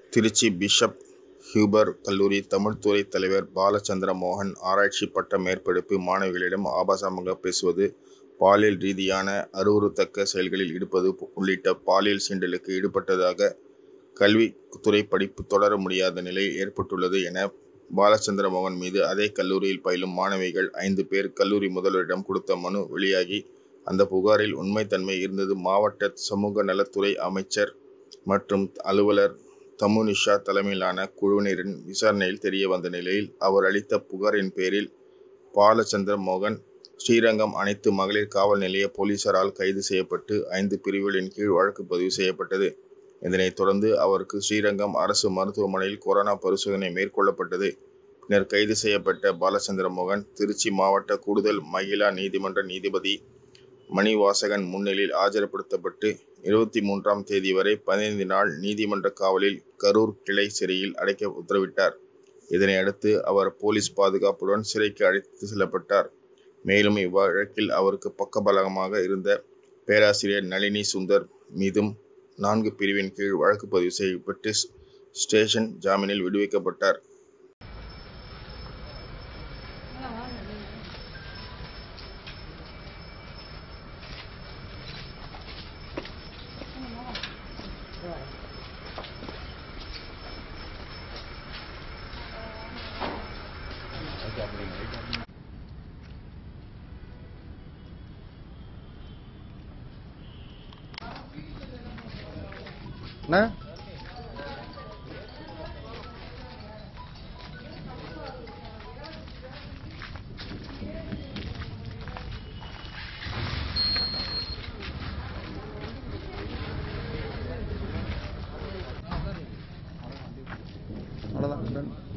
Trichy bishop Huber கல்லூரி தமிழ்துறை தலைவர் பாலச்சந்திர மோகன் ஆராய்ச்சி பட்ட மேற்படிப்பு மாணவிகளிடம் ஆபாசமாக பேசுவது, பாலியல் ரீதியான அறிவுறுத்தக்க செயல்களில் ஈடுபடுவது உள்ளிட்ட பாலியல் சீண்டலுக்கு ஈடுபட்டதாக கல்வித்துறை படிப்பு தொடர முடியாத நிலை ஏற்பட்டுள்ளது என, பாலச்சந்திர மோகன் மீது அதே கல்லூரியில் பயிலும் மாணவிகள் ஐந்து பேர் கல்லூரி முதல்வரிடம் கொடுத்த மனு வெளியாகி, அந்த புகாரில் உண்மைத்தன்மை இருந்தது மாவட்ட சமூக நலத்துறை அமைச்சர் மற்றும் அலுவலர் தமுநிஷா தலைமையிலான குழுவினரின் விசாரணையில் தெரியவந்த நிலையில், அவர் அளித்த புகாரின் பேரில் பாலச்சந்திர மோகன், ஸ்ரீரங்கம் அனைத்து மகளிர் காவல் நிலைய போலீசாரால் கைது செய்யப்பட்டு, ஐந்து பிரிவுகளின் கீழ் வழக்கு பதிவு செய்யப்பட்டது. இதனைத் தொடர்ந்து அவருக்கு ஸ்ரீரங்கம் அரசு மருத்துவமனையில் கொரோனா பரிசோதனை மேற்கொள்ளப்பட்டது. பின்னர் கைது செய்யப்பட்ட பாலச்சந்திர மோகன், திருச்சி மாவட்ட கூடுதல் மகிளா நீதிமன்ற நீதிபதி மணிவாசகன் முன்னிலையில் ஆஜர்படுத்தப்பட்டு, இருபத்து மூன்றாம் தேதி வரை பதினைந்து நாள் நீதிமன்ற காவலில் கரூர் கிளை சிறையில் அடைக்க உத்தரவிட்டார். இதனையடுத்து அவர் போலீஸ் பாதுகாப்புடன் சிறைக்கு அழைத்து செல்லப்பட்டார். மேலும் இவ்வழக்கில் அவருக்கு பக்கபலமாக இருந்த பேராசிரியர் நளினி சுந்தர் மீதும் நான்கு பிரிவின் கீழ் வழக்கு பதிவு செய்யப்பட்டு, ஸ்டேஷன் ஜாமீனில் விடுவிக்கப்பட்டார். அண்ணா அவ்வளோதான்